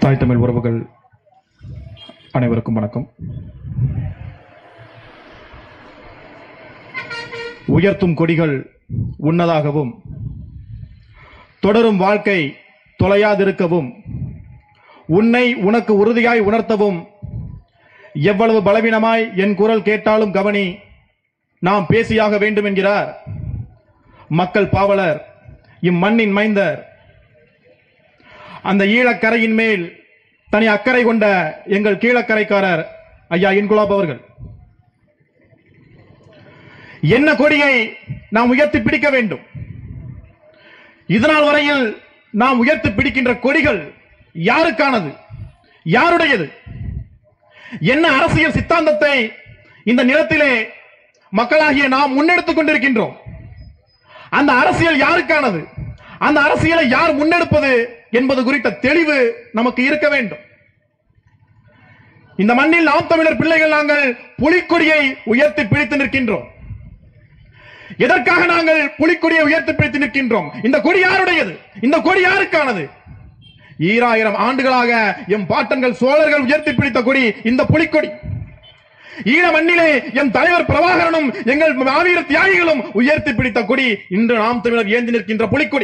தாய் தமிழ் உறவுகள் அனைவருக்கும் வணக்கம் உயர்த்தும் கொடிகள் உன்னதாகவும் தொடரும் வாழ்க்கை தொலையாதிருக்கவும் உன்னை உனக்கு உறுதியாய் உணர்த்தவும் எவ்வளவு பலவீனமாய் என் குரல் கேட்டாலும் கவனி நாம் பேசியாக வேண்டும் என்கிறார் மக்கள் பாவலர் இம்மண்ணின் மைந்தர் அந்த ஈழக்கரையின் மேல் தனி அக்கறை கொண்ட எங்கள் கீழக்கரைக்காரர் ஐயா இன்குலாப் அவர்கள் என்ன கொடியை நாம் உயர்த்தி பிடிக்க வேண்டும் இதனால் வரையில் நாம் உயர்த்தி பிடிக்கின்ற கொடிகள் யாருக்கானது யாருடையது என்ன அரசியல் சித்தாந்தத்தை இந்த நிலத்திலே மக்களாகிய நாம் முன்னெடுத்துக் கொண்டிருக்கின்றோம் அந்த அரசியல் யாருக்கானது அந்த அரசியலை யார் முன்னெடுப்பது என்பது குறித்த தெளிவு நமக்கு இருக்க வேண்டும் இந்த மண்ணில் நாம் தமிழர் பிள்ளைகள் நாங்கள் புலிக்கொடியை உயர்த்தி பிடித்து நிற்கின்றோம் எதற்காக நாங்கள் புலிக்கொடியை உயர்த்தி பிடித்து நிற்கின்றோம் இந்த கொடி யாருடையது இந்த கொடி யாருக்கானது ஈராயிரம் ஆண்டுகளாக எம் பாட்டன்கள் சோழர்கள் உயர்த்தி பிடித்த கொடி இந்த புலிக்கொடி ஈழ மண்ணிலே எம் தலைவர் பிரபாகரனும் எங்கள் மாவீர தியாகிகளும் உயர்த்தி பிடித்த கொடி இன்று நாம் தமிழர் ஏந்தி நிற்கின்ற புலிக்கொடி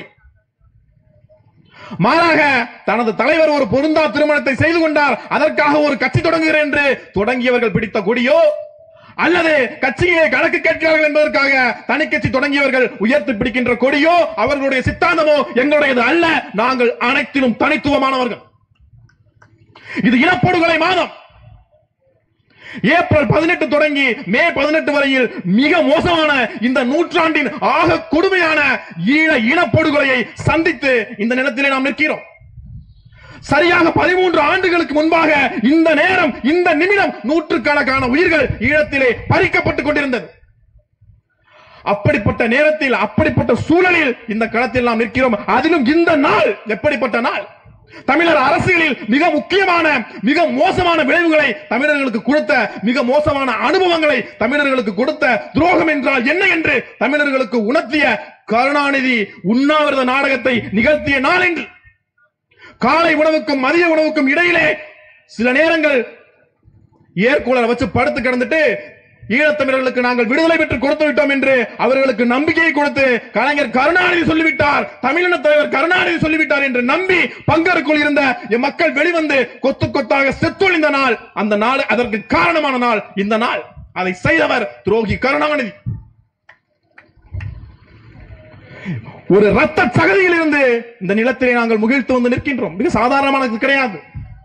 மாறாக தனது தலைவர் ஒரு பொருந்தா திருமணத்தை செய்து கொண்டார் அதற்காக ஒரு கட்சி தொடங்குகிறேன் என்று தொடங்கியவர்கள் பிடித்த கொடியோ அல்லது கட்சியிலே கணக்கு கேட்கிறார்கள் என்பதற்காக தனி கட்சி தொடங்கியவர்கள் உயர்த்தி பிடிக்கின்ற கொடியோ அவர்களுடைய சித்தாந்தமோ எங்களுடையது அல்ல நாங்கள் அனைத்திலும் தனித்துவமானவர்கள் இது இனப்படுகொலை மாதம் ஏப்ரல் பதினெட்டு தொடங்கி மே பதினெட்டு வரையில் மிக மோசமான இந்த நூற்றாண்டின் ஆக கொடுமையான ஈழ இனப்படுகொலையை சந்தித்து இந்த நிலத்திலே நாம் நிற்கிறோம் சரியாக பதிமூன்று ஆண்டுகளுக்கு முன்பாக இந்த நேரம் இந்த நிமிடம் நூற்றுக்கணக்கான உயிர்கள் ஈழத்திலே பறிக்கப்பட்டுக் கொண்டிருந்தது அப்படிப்பட்ட நேரத்தில் அப்படிப்பட்ட சூழலில் இந்த களத்தில் நாம் நிற்கிறோம் அதிலும் இந்த நாள் எப்படிப்பட்ட நாள் தமிழர் அரசியலில் மிக முக்கியமான மிக மோசமான விளைவுகளை தமிழர்களுக்கு கொடுத்த மிக மோசமான அனுபவங்களை தமிழர்களுக்கு கொடுத்த துரோகம் என்றால் என்ன என்று தமிழர்களுக்கு உணர்த்திய கருணாநிதி உண்ணாவிரத நாடகத்தை நிகழ்த்திய நாள் என்று காலை உணவுக்கும் மதிய உணவுக்கும் இடையிலே சில நேரங்கள் ஏர்கூலரை வச்சு படுத்து கிடந்துட்டு ஈழத்தமிழர்களுக்கு நாங்கள் விடுதலை பெற்று கொடுத்து விட்டோம் என்று அவர்களுக்கு நம்பிக்கையை கொடுத்து கலைஞர் கருணாநிதி சொல்லிவிட்டார் தமிழின தலைவர் கருணாநிதி சொல்லிவிட்டார் என்று நம்பி பங்கருக்குள் இருந்த என் மக்கள் வெளிவந்து கொத்து கொத்தாக செத்தொழிந்த நாள் அந்த நாள் அதற்கு காரணமான நாள் இந்த நாள் அதை செய்தவர் துரோகி கருணாநிதி ஒரு ரத்த சகதியில் இருந்து இந்த நிலத்திலே நாங்கள் முகிழ்த்து வந்து நிற்கின்றோம் மிக சாதாரணமானது கிடையாது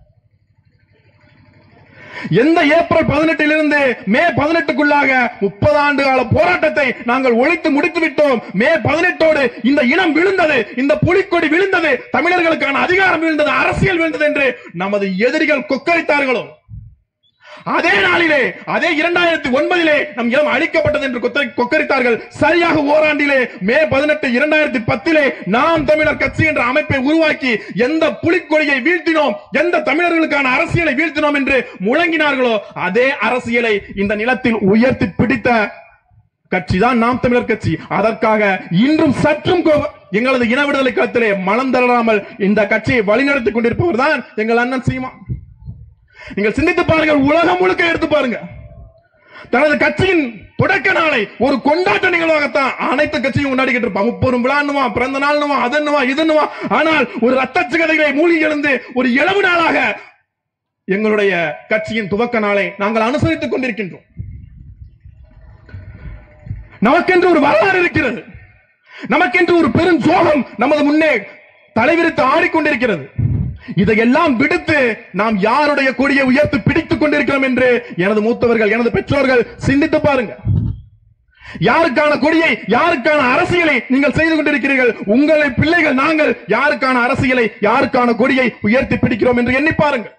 எந்த ஏப்ரல் பதினெட்டிலிருந்து மே பதினெட்டுக்குள்ளாக முப்பது ஆண்டு கால போராட்டத்தை நாங்கள் ஒழித்து முடித்து விட்டோம் மே பதினெட்டோடு இந்த இனம் விழுந்தது இந்த புலிக்கொடி விழுந்தது தமிழர்களுக்கான அதிகாரம் விழுந்தது அரசியல் விழுந்தது என்று நமது எதிரிகள் கொக்கரித்தார்களோ அதே நாளிலே அதே இரண்டாயிரத்தி ஒன்பதிலே நம் இனம் அழிக்கப்பட்டது என்று கொத்த- கொக்கரித்தார்கள் சரியாக ஓராண்டிலே மே பதினெட்டு இரண்டாயிரத்தி பத்திலே நாம் தமிழர் கட்சி என்ற அமைப்பை உருவாக்கி எந்த புலிக்கொடியை வீழ்த்தினோம் எந்த தமிழர்களுக்கான அரசியலை வீழ்த்தினோம் என்று முழங்கினார்களோ அதே அரசியலை இந்த நிலத்தில் உயர்த்தி பிடித்த கட்சி தான் நாம் தமிழர் கட்சி அதற்காக இன்றும் சற்றும் கோ- எங்களது இன விடுதலை களத்திலே மனம் தளராமல் இந்த கட்சியை வழிநடத்திக் கொண்டிருப்பவர் தான் எங்கள் அண்ணன் சீமா நீங்கள் சிந்தித்து பாருங்கள் உலகம் முழுக்க எடுத்து பாருங்க தனது கட்சியின் தொடக்க நாளை ஒரு கொண்டாட்ட நிகழ்வாகத்தான் அனைத்து கட்சியும் கொண்டாடிக்கிட்டு இருப்பாங்க முப்பெரும் விழான்னுவா பிறந்த நாள்னுவா அதன்னுவா இதன்னுவா ஆனால் ஒரு ரத்த சிகதைகளை மூழ்கி எழுந்து ஒரு இளவு நாளாக எங்களுடைய கட்சியின் துவக்க நாளை நாங்கள் அனுசரித்துக் கொண்டிருக்கின்றோம் நமக்கென்று ஒரு வரலாறு இருக்கிறது நமக்கென்று ஒரு பெரும் சோகம் நமது முன்னே தலைவிரித்து ஆடிக்கொண்டிருக்கிறது இதையெல்லாம் விடுத்து நாம் யாருடைய கொடியை உயர்த்தி பிடித்துக் கொண்டிருக்கிறோம் என்று எனது மூத்தவர்கள் எனது பெற்றோர்கள் சிந்தித்து பாருங்க யாருக்கான கொடியை யாருக்கான அரசியலை நீங்கள் செய்து கொண்டிருக்கிறீர்கள் உங்களை பிள்ளைகள் நாங்கள் யாருக்கான அரசியலை யாருக்கான கொடியை உயர்த்தி பிடிக்கிறோம் என்று எண்ணி பாருங்கள்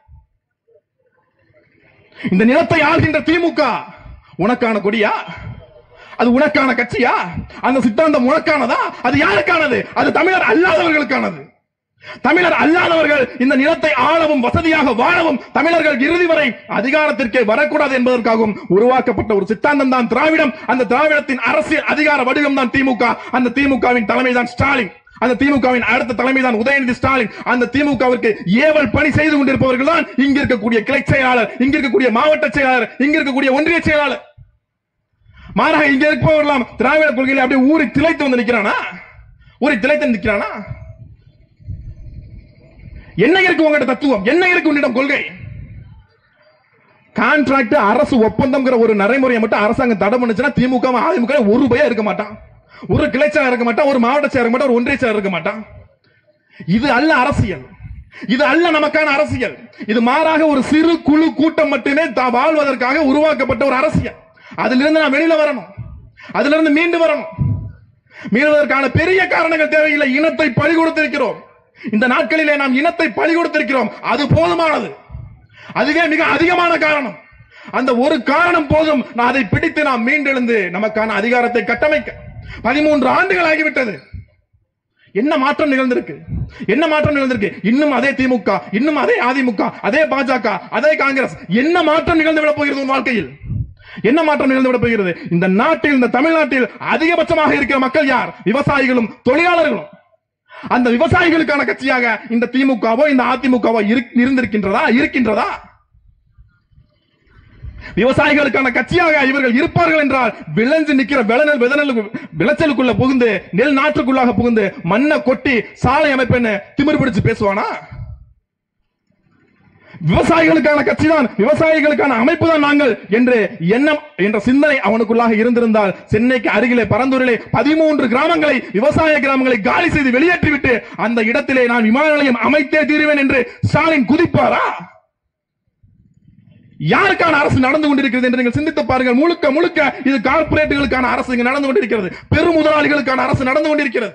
இந்த நிலத்தை ஆள்கின்ற திமுக உனக்கான கொடியா அது உனக்கான கட்சியா அந்த சித்தாந்தம் உனக்கானதா அது யாருக்கானது அது தமிழர் அல்லாதவர்களுக்கானது தமிழர் அல்லாதவர்கள் இந்த நிலத்தை ஆளவும் வசதியாக வாழவும் தமிழர்கள் இறுதி வரை அதிகாரத்திற்கே வரக்கூடாது என்பதற்காகவும் உருவாக்கப்பட்ட ஒரு சித்தாந்தம் தான் திராவிடம் அந்த திராவிடத்தின் அரசியல் அதிகார வடிவம் தான் திமுக அந்த திமுகவின் தலைமை தான் ஸ்டாலின் அந்த திமுகவின் அடுத்த தலைமை தான் உதயநிதி ஸ்டாலின் அந்த திமுகவிற்கு ஏவல் பணி செய்து கொண்டிருப்பவர்கள் தான் இங்க இருக்கக்கூடிய கிளை செயலாளர் இங்க இருக்கக்கூடிய மாவட்ட செயலாளர் இங்க இருக்கக்கூடிய ஒன்றிய செயலாளர் மாறாக இங்க இருப்பவர்களாம் திராவிட கொள்கையில அப்படியே ஊறி திளைத்து வந்து நிக்கிறானா ஊறி திளைத்து நிக்கிறானா என்ன இருக்கு உங்ககிட்ட தத்துவம் என்ன இருக்கு உன்னிடம் கொள்கை கான்ட்ராக்ட் அரசு ஒப்பந்தம்ங்கிற ஒரு நடைமுறையை மட்டும் அரசாங்கம் தடை பண்ணுச்சுன்னா திமுக அதிமுக ஒரு ரூபாயா இருக்க மாட்டான் ஒரு கிளைச்சா இருக்க மாட்டான் ஒரு மாவட்ட செயலர் இருக்க மாட்டான் ஒரு ஒன்றிய செயலர் இருக்க மாட்டான் இது அல்ல அரசியல் இது அல்ல நமக்கான அரசியல் இது மாறாக ஒரு சிறு குழு கூட்டம் மட்டுமே தான் வாழ்வதற்காக உருவாக்கப்பட்ட ஒரு அரசியல் அதிலிருந்து நான் வெளியில வரணும் அதிலிருந்து மீண்டு வரணும் மீளுவதற்கான பெரிய காரணங்கள் தேவையில்லை இனத்தை பழி கொடுத்திருக்கிறோம் இந்த நாட்களிலே நாம் இனத்தை பழி கொடுத்திருக்கிறோம் அது போதுமானது அதுவே மிக அதிகமான காரணம் அந்த ஒரு காரணம் போதும் நான் அதை பிடித்து நாம் மீண்டெழுந்து நமக்கான அதிகாரத்தை கட்டமைக்க பதிமூன்று ஆண்டுகள் ஆகிவிட்டது என்ன மாற்றம் நிகழ்ந்திருக்கு என்ன மாற்றம் நிகழ்ந்திருக்கு இன்னும் அதே திமுக இன்னும் அதே அதிமுக அதே பாஜக அதே காங்கிரஸ் என்ன மாற்றம் நிகழ்ந்து விட போகிறது உன் வாழ்க்கையில் என்ன மாற்றம் நிகழ்ந்து விட போகிறது இந்த நாட்டில் இந்த தமிழ்நாட்டில் அதிகபட்சமாக இருக்கிற மக்கள் யார் விவசாயிகளும் தொழிலாளர்களும் அந்த விவசாயிகளுக்கான கட்சியாக இந்த திமுகவோ இந்த அதிமுகவோ இரு- இருந்திருக்கின்றதா இருக்கின்றதா விவசாயிகளுக்கான கட்சியாக இவர்கள் இருப்பார்கள் என்றால் விளைஞ்சு நிக்கிற விளைநெல் விதநெல் விளைச்சலுக்குள்ள புகுந்து நெல் நாற்றுக்குள்ளாக புகுந்து மண்ணை கொட்டி சாலை அமைப்பேன்னு திமிர் பிடிச்சு பேசுவானா விவசாயிகளுக்கான கட்சி தான் விவசாயிகளுக்கான அமைப்பு தான் நாங்கள் என்று எண்ணம் என்ற சிந்தனை அவனுக்குள்ளாக இருந்திருந்தால் சென்னைக்கு அருகிலே பரந்தூரிலே பதிமூன்று கிராமங்களை விவசாய கிராமங்களை காலி செய்து வெளியேற்றிவிட்டு அந்த இடத்திலே நான் விமான நிலையம் அமைத்தே தீருவேன் என்று ஸ்டாலின் குதிப்பாரா யாருக்கான அரசு நடந்து கொண்டிருக்கிறது என்று நீங்கள் சிந்தித்து பாருங்கள் முழுக்க முழுக்க இது கார்ப்பரேட்டுகளுக்கான அரசு இங்கு நடந்து கொண்டிருக்கிறது பெரும் முதலாளிகளுக்கான அரசு நடந்து கொண்டிருக்கிறது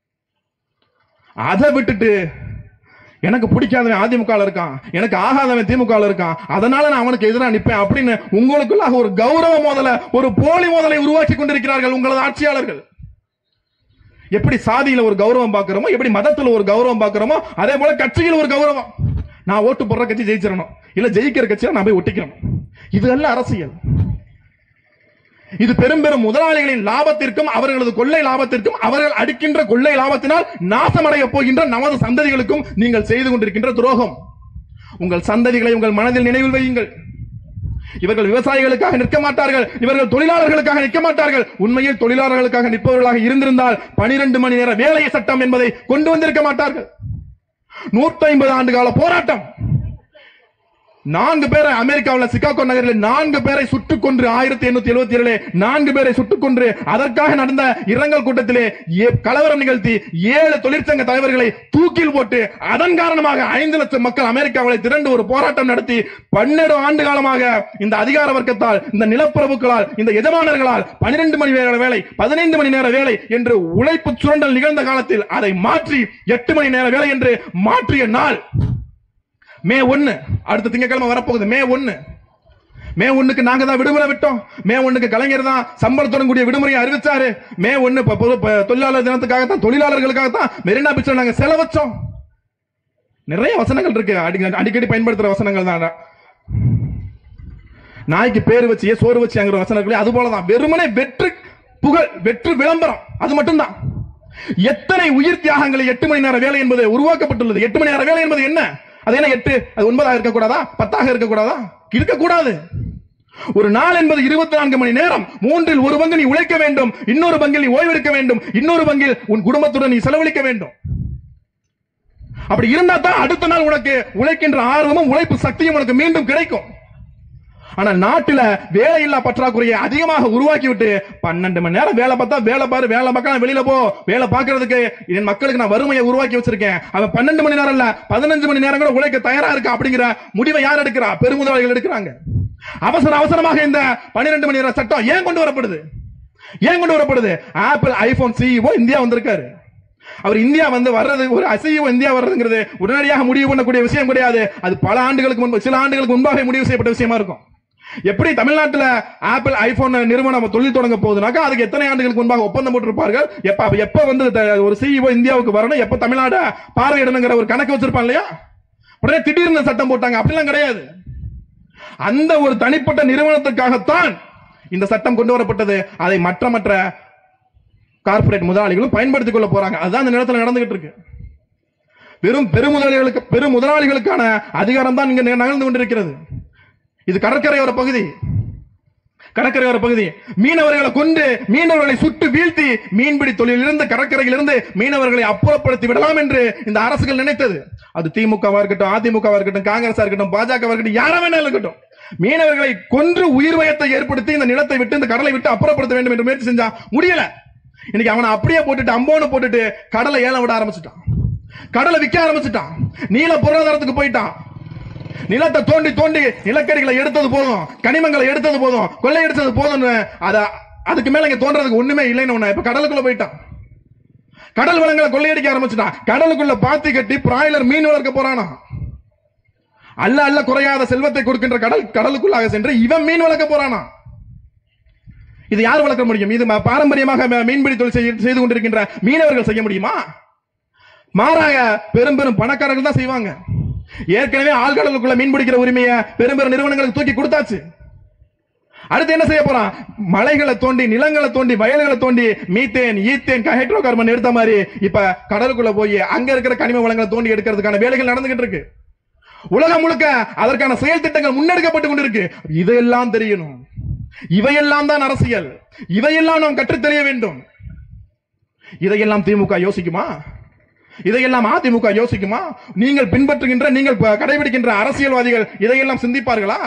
அதை விட்டுட்டு எனக்கு பிடிக்காதவன் அதிமுக ல இருக்கான் எனக்கு ஆகாதவன் திமுக ல இருக்கான் அதனால நான் அவனுக்கு எதிராக நிப்பேன் அப்படின்னு உங்களுக்குள்ளாக ஒரு கௌரவ மோதல ஒரு போலி மோதலை உருவாக்கி கொண்டிருக்கிறார்கள் உங்களது ஆட்சியாளர்கள் எப்படி சாதியில ஒரு கௌரவம் பார்க்கிறோமோ எப்படி மதத்துல ஒரு கௌரவம் பார்க்கிறோமோ அதே போல கட்சியில் ஒரு கௌரவம் நான் ஓட்டு போடுற கட்சி ஜெயிச்சிடணும் இல்ல ஜெயிக்கிற கட்சியில நான் போய் ஒட்டிக்கணும் இது அல்ல அரசியல் இது பெரும் பெரும் முதலாளிகளின் லாபத்திற்கும் அவர்களது கொள்ளை லாபத்திற்கும் அவர்கள் அடிக்கின்ற கொள்ளை லாபத்தினால் நாசமடைய போகின்ற நமது சந்ததிகளுக்கும் நீங்கள் செய்து கொண்டிருக்கின்ற துரோகம் உங்கள் சந்ததிகளை உங்கள் மனதில் நினைவில் வையுங்கள் இவர்கள் விவசாயிகளுக்காக நிற்க மாட்டார்கள் இவர்கள் தொழிலாளர்களுக்காக நிற்க மாட்டார்கள் உண்மையில் தொழிலாளர்களுக்காக நிற்பவர்களாக இருந்திருந்தால் பனிரெண்டு மணி நேர வேலை சட்டம் என்பதை கொண்டு வந்திருக்க மாட்டார்கள் நூற்றி ஐம்பது ஆண்டு கால போராட்டம் நான்கு பேரை அமெரிக்காவில் சிகாகோ நகரில் நான்கு பேரை சுட்டுக் கொன்று ஆயிரத்தி எண்ணூத்தி எழுபத்தி ஏழிலே நான்கு பேரை சுட்டுக் கொன்று அதற்காக நடந்த இரங்கல் கூட்டத்திலே ஏ- கலவரம் நிகழ்த்தி ஏழு தொழிற்சங்க தலைவர்களை தூக்கில் போட்டு அதன் காரணமாக ஐந்து லட்சம் மக்கள் அமெரிக்காவில் திரண்டு ஒரு போராட்டம் நடத்தி பன்னெண்டு ஆண்டு காலமாக இந்த அதிகார வர்க்கத்தால் இந்த நிலப்பிரபுக்களால் இந்த எஜமானர்களால் பனிரெண்டு மணி நேர வேலை பதினைந்து மணி நேர வேலை என்று உழைப்பு சுரண்டல் நிகழ்ந்த காலத்தில் அதை மாற்றி எட்டு மணி நேர வேலை என்று மாற்றிய நாள் மே ஒன்னு அடுத்த திங்கட்கிழமை வரப்போகுது மே ஒன்னு மே ஒண்ணுக்கு நாங்க தான் விடுமுறை விட்டோம் மே ஒண்ணுக்கு கலைஞர் தான் சம்பளத்துடன் கூடிய விடுமுறையை அறிவிச்சாரு மே ஒன்னு ப- பொது- ப- தொழிலாளர் தினத்துக்காக தான் தொழிலாளர்களுக்காக தான் மெரினா பீச்சில் நாங்க செலவச்சோம் நிறைய வசனங்கள் இருக்கு அடி- அடிக்கடி பயன்படுத்துற வசனங்கள் தான் நாய்க்கு பேர் வச்சு ஏன் சோறு வச்சு அங்கிற வசனங்களே அது போலதான் வெறுமனே வெற்று புகழ் வெற்று விளம்பரம் அது மட்டும்தான் எத்தனை உயிர் தியாகங்களை எட்டு மணி நேர வேலை என்பது உருவாக்கப்பட்டுள்ளது எட்டு மணி நேர வேலை என்பது என்ன அது என்ன எட்டு அது ஒன்பதாக இருக்கக்கூடாதா பத்தாக இருக்கக்கூடாதா இருக்கக்கூடாது ஒரு நாள் என்பது இருபத்தி நான்கு மணி நேரம் மூன்றில் ஒரு பங்கு நீ உழைக்க வேண்டும் இன்னொரு பங்கில் நீ ஓய்வெடுக்க வேண்டும் இன்னொரு பங்கில் உன் குடும்பத்துடன் நீ செலவழிக்க வேண்டும் அப்படி இருந்தா தான் அடுத்த நாள் உனக்கு உழைக்கின்ற ஆர்வமும் உழைப்பு சக்தியும் உனக்கு மீண்டும் கிடைக்கும் ஆனா நாட்டுல வேலையில்லா பற்றாக்குறையை அதிகமாக உருவாக்கி விட்டு பன்னெண்டு மணி நேரம் வேலை பார்த்தா வேலை பாரு வேலை பார்க்கலாம் வெளியில போ வேலை பார்க்கறதுக்கு என் மக்களுக்கு நான் வறுமையை உருவாக்கி வச்சிருக்கேன் அவன் பன்னெண்டு மணி நேரம் இல்ல பதினஞ்சு மணி நேரம் கூட உழைக்க தயாரா இருக்கா அப்படிங்கிற முடிவை யார் எடுக்கிறா பெருமுதலாளிகள் எடுக்கிறாங்க அவசர அவசரமாக இந்த பன்னிரெண்டு மணி நேர சட்டம் ஏன் கொண்டு வரப்படுது ஏன் கொண்டு வரப்படுது ஆப்பிள் ஐபோன் சிஇஓ இந்தியா வந்திருக்காரு அவர் இந்தியா வந்து வர்றது ஒரு அசைவ இந்தியா வர்றதுங்கிறது உடனடியாக முடிவு பண்ணக்கூடிய விஷயம் கிடையாது அது பல ஆண்டுகளுக்கு முன்பு சில ஆண்டுகளுக்கு முன்பாக முடிவு செய்யப்பட்ட விஷயமா இருக்கும் எப்படி தமிழ்நாட்டுல ஆப்பிள் ஐபோன் நிறுவனம் தொழில் தொடங்க போகுதுனாக்கா அதுக்கு எத்தனை ஆண்டுகளுக்கு முன்பாக ஒப்பந்தம் போட்டிருப்பார்கள் எப்ப அப்ப எப்ப வந்து த- ஒரு சிஇஓ இந்தியாவுக்கு வரணும் எப்ப தமிழ்நாடு பார்வையிடணுங்கிற ஒரு கணக்கு வச்சிருப்பான் இல்லையா உடனே திடீர்னு சட்டம் போட்டாங்க அப்படிலாம் கிடையாது அந்த ஒரு தனிப்பட்ட நிறுவனத்துக்காகத்தான் இந்த சட்டம் கொண்டு வரப்பட்டது அதை மற்ற மற்ற கார்ப்பரேட் முதலாளிகளும் பயன்படுத்திக் கொள்ள போறாங்க அதுதான் இந்த நிலத்துல நடந்துகிட்டு இருக்கு வெறும் பெருமுதலாளிகளுக்கு பெரும் முதலாளிகளுக்கான அதிகாரம் தான் இங்க நகர்ந்து கொண்டிருக்கிறது இது கடற்கரையோர பகுதி கடற்கரையோர பகுதி மீனவர்களை கொண்டு மீனவர்களை சுட்டு வீழ்த்தி மீன்பிடி தொழிலிருந்து கடற்கரையிலிருந்து மீனவர்களை அப்புறப்படுத்தி விடலாம் என்று இந்த அரசுகள் நினைத்தது அது திமுகவா இருக்கட்டும் அதிமுகவா இருக்கட்டும் காங்கிரஸா இருக்கட்டும் பாஜகவா இருக்கட்டும் யாரா வேணாலும் இருக்கட்டும் மீனவர்களை கொன்று உயிர் பயத்தை ஏற்படுத்தி இந்த நிலத்தை விட்டு இந்த கடலை விட்டு அப்புறப்படுத்த வேண்டும் என்று முயற்சி செஞ்சா முடியல இன்னைக்கு அவனை அப்படியே போட்டுட்டு அம்போன்னு போட்டுட்டு கடலை ஏலம் விட ஆரம்பிச்சுட்டான் கடலை விற்க ஆரம்பிச்சுட்டான் நீல பொருளாதாரத்துக்கு போயிட்டான் நிலத்தை தோண்டி தோண்டி நிலக்கரிகளை எடுத்தது போதும் கனிமங்களை எடுத்தது போதும் கொள்ளை எடுத்தது போதும் அத அதுக்கு மேல இங்க தோன்றதுக்கு ஒண்ணுமே இல்லைன்னு ஒண்ணு இப்ப கடலுக்குள்ள போயிட்டான் கடல் வளங்களை கொள்ளையடிக்க ஆரம்பிச்சுட்டான் கடலுக்குள்ள பாத்தி கட்டி பிராய்லர் மீன் வளர்க்க போறானா அல்ல அல்ல குறையாத செல்வத்தை கொடுக்கின்ற கடல் கடலுக்குள்ளாக சென்று இவன் மீன் வளர்க்க போறானா இது யார் வளர்க்க முடியும் இது ம- பாரம்பரியமாக ம- மீன்பிடி தொழில் செய்ய- செய்து கொண்டிருக்கின்ற மீனவர்கள் செய்ய முடியுமா மாறாக பெரும் பெரும் பணக்காரர்கள் தான் செய்வாங்க ஏற்கனவே ஆழ்கடலுக்குள்ள மீன் பிடிக்கிற உரிமையை பெரும் பெரும் நிறுவனங்களுக்கு தூக்கி கொடுத்தாச்சு அடுத்து என்ன செய்ய போறான் மலைகளை தோண்டி நிலங்களை தோண்டி வயல்களை தோண்டி மீத்தேன் ஈத்தேன் ஹைட்ரோ கார்பன் எடுத்த மாதிரி இப்ப கடலுக்குள்ள போய் அங்க இருக்கிற கனிம வளங்களை தோண்டி எடுக்கிறதுக்கான வேலைகள் நடந்துகிட்டு இருக்கு உலகம் முழுக்க அதற்கான செயல் திட்டங்கள் முன்னெடுக்கப்பட்டு கொண்டிருக்கு இதையெல்லாம் தெரியணும் இவையெல்லாம் தான் அரசியல் இவையெல்லாம் நாம் கற்றுத் தெரிய வேண்டும் இதையெல்லாம் திமுக யோசிக்குமா இதையெல்லாம் அதிமுக யோசிக்குமா நீங்கள் பின்பற்றுகின்ற நீங்கள் ப- கடைபிடிக்கின்ற அரசியல்வாதிகள் இதையெல்லாம் சிந்திப்பார்களா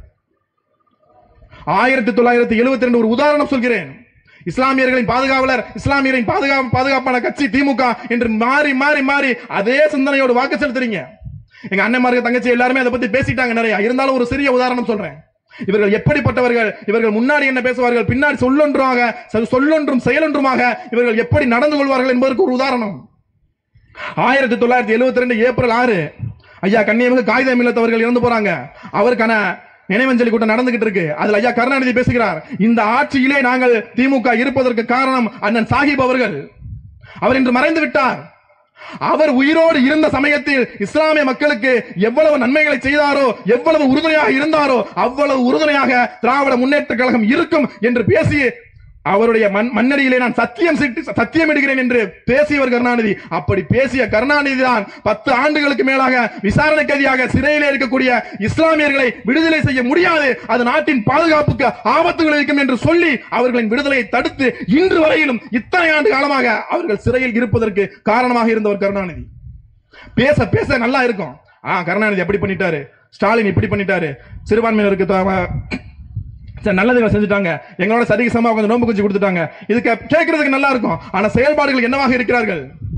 ஆயிரத்தி தொள்ளாயிரத்தி எழுபத்தி ரெண்டு ஒரு உதாரணம் சொல்கிறேன் இஸ்லாமியர்களின் பாதுகாவலர் இஸ்லாமியரின் பாதுகாப்பு பாதுகாப்பான கட்சி திமுக என்று மாறி மாறி மாறி அதே சிந்தனையோடு வாக்கு செலுத்துறீங்க எங்க அண்ணன்மார்கள் தங்கச்சி எல்லாருமே அதை பத்தி பேசிட்டாங்க நிறைய இருந்தாலும் ஒரு சிறிய உதாரணம் சொல்றேன் இவர்கள் எப்படிப்பட்டவர்கள் இவர்கள் முன்னாடி என்ன பேசுவார்கள் பின்னாடி சொல்லொன்றாக சொ- சொல்லொன்றும் செயலொன்றுமாக இவர்கள் எப்படி நடந்து கொள்வார்கள் என்பதற்கு ஒரு உதாரணம் ஆயிரத்தி தொள்ளாயிரத்தி எழுபத்தி ரெண்டு ஏப்ரல் ஆறு ஐயா கண்ணியமிகு காகிதம் இல்லத்தவர்கள் இறந்து போறாங்க அவருக்கான நினைவஞ்சலி கூட்டம் நடந்துகிட்டு இருக்கு அதுல ஐயா கருணாநிதி பேசுகிறார் இந்த ஆட்சியிலே நாங்கள் திமுக இருப்பதற்கு காரணம் அண்ணன் சாஹிப் அவர்கள் அவர் இன்று மறைந்து விட்டார் அவர் உயிரோடு இருந்த சமயத்தில் இஸ்லாமிய மக்களுக்கு எவ்வளவு நன்மைகளை செய்தாரோ எவ்வளவு உறுதுணையாக இருந்தாரோ அவ்வளவு உறுதுணையாக திராவிட முன்னேற்ற கழகம் இருக்கும் என்று பேசி அவருடைய மண் மண்ணடியிலே நான் சத்தியம் சிட்டு- சத்தியம் இடுகிறேன் என்று பேசியவர் கருணாநிதி அப்படி பேசிய கருணாநிதி தான் பத்து ஆண்டுகளுக்கு மேலாக விசாரணை கைதியாக சிறையிலே இருக்கக்கூடிய இஸ்லாமியர்களை விடுதலை செய்ய முடியாது அது நாட்டின் பாதுகாப்புக்கு ஆபத்து விளைவிக்கும் என்று சொல்லி அவர்களின் விடுதலையை தடுத்து இன்று வரையிலும் இத்தனை ஆண்டு காலமாக அவர்கள் சிறையில் இருப்பதற்கு காரணமாக இருந்தவர் கருணாநிதி பேச பேச நல்லா இருக்கும் ஆ கருணாநிதி அப்படி பண்ணிட்டாரு ஸ்டாலின் இப்படி பண்ணிட்டாரு சிறுபான்மையினருக்கு த- சரி, நல்லதுகளை செஞ்சுட்டாங்க எங்களோட சரிக்கு சமமா கொஞ்சம் நோம்பு குஞ்சு கொடுத்துட்டாங்க இதுக்கு கேட்கறதுக்கு நல்லா இருக்கும் ஆனா செயல்பாடுகள் என்னவாக இருக்கிறார்கள்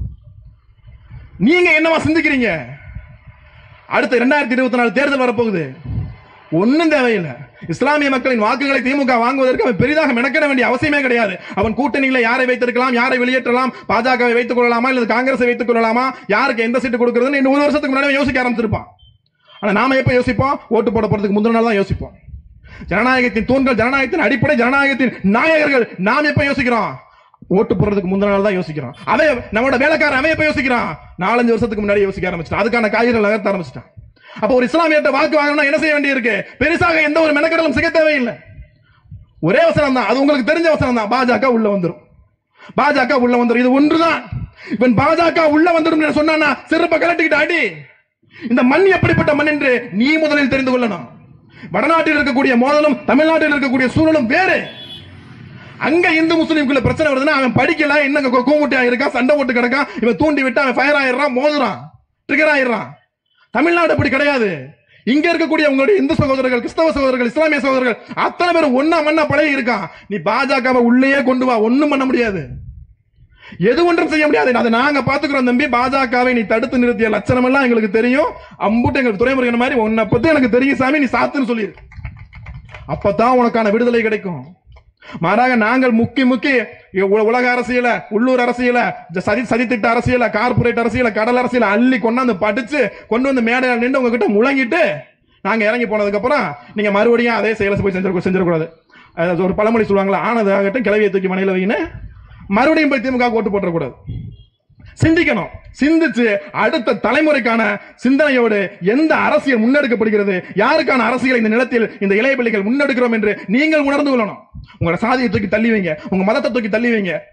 நீங்க என்னவா சிந்திக்கிறீங்க அடுத்த இரண்டாயிரத்தி இருபத்தி நாலு தேர்தல் வரப்போகுது ஒண்ணும் தேவையில்லை இஸ்லாமிய மக்களின் வாக்குகளை திமுக வாங்குவதற்கு அவன் பெரிதாக மெனக்கிட வேண்டிய அவசியமே கிடையாது அவன் கூட்டணியில யாரை வைத்திருக்கலாம் யாரை வெளியேற்றலாம் பாஜகவை வைத்துக் கொள்ளலாமா இல்ல காங்கிரஸை வைத்துக் கொள்ளலாமா யாருக்கு எந்த சீட்டு கொடுக்கறதுன்னு இன்னும் ஒரு வருஷத்துக்கு முன்னாடி யோசிக்க ஆரம்பிச்சிருப்பான் ஆனா நாம எப்ப யோசிப்போம் ஓட்டு போட போறதுக்கு முந்தின நாள் தான் யோசிப்போம் ஜனநாயகத்தின் தூண்கள் ஜனநாயகத்தின் அடிப்படை ஜனநாயகத்தின் நாயகர்கள் நாம் எப்ப யோசிக்கிறோம் ஓட்டு போடுறதுக்கு முந்தின நாள் தான் யோசிக்கிறோம் அவன் நம்மளோட வேலைக்காரன் அவன் எப்ப யோசிக்கிறான் நாலஞ்சு வருஷத்துக்கு முன்னாடி யோசிக்க ஆரம்பிச்சிட்டான் அதுக்கான காய்கறிகள் நகர்த்த ஆரம்பிச்சிட்டான் அப்ப ஒரு இஸ்லாமியர்ட்ட வாக்கு வாங்கணும்னா என்ன செய்ய வேண்டியிருக்கு பெருசாக எந்த ஒரு மெனக்கடலும் செய்ய தேவையில்லை ஒரே வசனம் தான் அது உங்களுக்கு தெரிஞ்ச வசனம் தான் பாஜக உள்ள வந்துரும் பாஜக உள்ள வந்துரும் இது ஒன்றுதான் இவன் பாஜக உள்ள வந்துரும் சொன்னானா சிறப்ப கலட்டிக்கிட்டு அடி இந்த மண் எப்படிப்பட்ட மண் என்று நீ முதலில் தெரிந்து கொள்ளணும் வடநாட்டில் இருக்கக்கூடிய மோதலும் தமிழ்நாட்டில் இருக்கக்கூடிய சூழலும் வேறு அங்க இந்து முஸ்லீம்குள்ள பிரச்சனை வருதுன்னா அவன் படிக்கல என்ன கூமுட்டியா இருக்கான் சண்டை போட்டு கிடக்கான் இவன் தூண்டி விட்டு அவன் ஃபயர் ஆயிடுறான் மோதுறான் ட்ரிகர் ஆயிடுறான் தமிழ்நாடு அப்படி கிடையாது இங்க இருக்கக்கூடிய உங்களுடைய இந்து சகோதரர்கள் கிறிஸ்தவ சகோதரர்கள் இஸ்லாமிய சகோதரர்கள் அத்தனை பேரும் ஒன்னா மண்ணா பழகி இருக்கான் நீ பாஜகவை உள்ளேயே கொண்டு வா ஒண்ணும் பண்ண முடியாது எது ஒன்றும் செய்ய முடியாது அதை நாங்க பாத்துக்கிறோம் தம்பி பாஜகவை நீ தடுத்து நிறுத்திய லட்சணம் எல்லாம் எங்களுக்கு தெரியும் அம்புட்டு எங்களுக்கு துறைமுருகன் மாதிரி உன்னை பத்தி எனக்கு தெரியும் சாமி நீ சாத்துன்னு சொல்லிரு அப்பதான் உனக்கான விடுதலை கிடைக்கும் மாறாக நாங்கள் முக்கி முக்கி உ- உலக அரசியல உள்ளூர் அரசியல ஜ- சதி சதித்திட்ட அரசியல கார்ப்பரேட் அரசியல கடல் அரசியல அள்ளி கொண்டாந்து படிச்சு கொண்டு வந்து மேடையில் நின்று உங்ககிட்ட முழங்கிட்டு நாங்க இறங்கி போனதுக்கு அப்புறம் நீங்க மறுபடியும் அதே செயலை போய் செஞ்சிட செஞ்சிடக்கூடாது அது ஒரு பழமொழி சொல்லுவாங்களா ஆனது ஆகட்டும் கிளவியை தூக்கி மனையில வைன்னு மறுபடியும் போய் திமுக க்கு ஓட்டு போட்டுறக்கூடாது சிந்திக்கணும் சிந்திச்சு அடுத்த தலைமுறைக்கான சிந்தனையோடு எந்த அரசியல் முன்னெடுக்கப்படுகிறது யாருக்கான அரசியல் இந்த நிலத்தில் இந்த இளைய பிள்ளைகள் முன்னெடுக்கிறோம் என்று நீங்கள் உணர்ந்து கொள்ளணும் உங்களோட சாதியை தூக்கி தள்ளி வைங்க உங்க மதத்தை தூக்கி தள்ளி வைங்க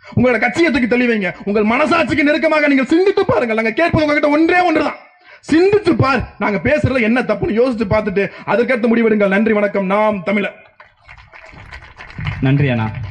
உங்களோட கட்சியை தூக்கி தள்ளி வைங்க உங்கள் மனசாட்சிக்கு நெருக்கமாக நீங்கள் சிந்தித்து பாருங்கள் நாங்க கேட்பது உங்ககிட்ட ஒன்றே ஒன்றுதான் சிந்தித்து பார் நாங்க பேசுறதுல என்ன தப்புன்னு யோசிச்சு பார்த்துட்டு அதற்கடுத்து முடிவெடுங்கள் நன்றி வணக்கம் நாம் தமிழர் நன்றி அண்ணா